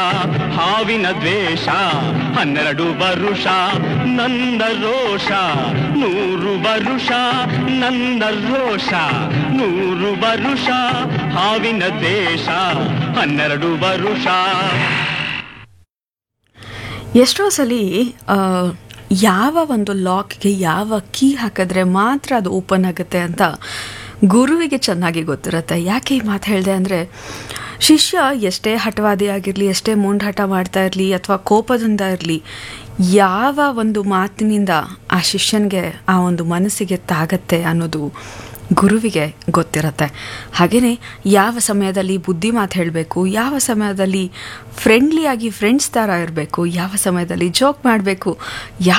ಹಾವಿನ ದ್ವೇಷ ಹನ್ನೆರಡು ವರುಷ ನನ್ನ ರೋಷ ನೂರು ವರುಷ ನನ್ನ ರೋಷ ನೂರು ವರುಷ ಹಾವಿನ ದ್ವೇಷ ಹನ್ನೆರಡು ವರುಷ ಎಷ್ಟೋ ಸಲ ಆ, ಯಾವ ಒಂದು ಲಾಕ್ಗೆ ಯಾವ ಕೀ ಹಾಕಿದ್ರೆ ಮಾತ್ರ ಅದು ಓಪನ್ ಆಗುತ್ತೆ ಅಂತ ಗುರುವಿಗೆ ಚೆನ್ನಾಗಿ ಗೊತ್ತಿರುತ್ತೆ ಯಾಕೆ ಈ ಮಾತು ಹೇಳಿದೆ ಅಂದರೆ ಶಿಷ್ಯ ಎಷ್ಟೇ ಹಠವಾದಿ ಆಗಿರಲಿ ಎಷ್ಟೇ ಮುಂಡಾಟ ಮಾಡ್ತಾ ಇರಲಿ ಅಥವಾ ಕೋಪದಿಂದ ಇರಲಿ ಯಾವ ಒಂದು ಮಾತಿನಿಂದ ಆ ಶಿಷ್ಯನಿಗೆ ಆ ಒಂದು ಮನಸ್ಸಿಗೆ ತಾಗತ್ತೆ ಅನ್ನೋದು ಗುರುವಿಗೆ ಗೊತ್ತಿರತ್ತೆ ಹಾಗೆಯೇ ಯಾವ ಸಮಯದಲ್ಲಿ ಬುದ್ಧಿ ಮಾತು ಹೇಳಬೇಕು ಯಾವ ಸಮಯದಲ್ಲಿ ಫ್ರೆಂಡ್ಲಿಯಾಗಿ ಫ್ರೆಂಡ್ಸ್ ಥರ ಇರಬೇಕು ಯಾವ ಸಮಯದಲ್ಲಿ ಜೋಕ್ ಮಾಡಬೇಕು ಯಾವ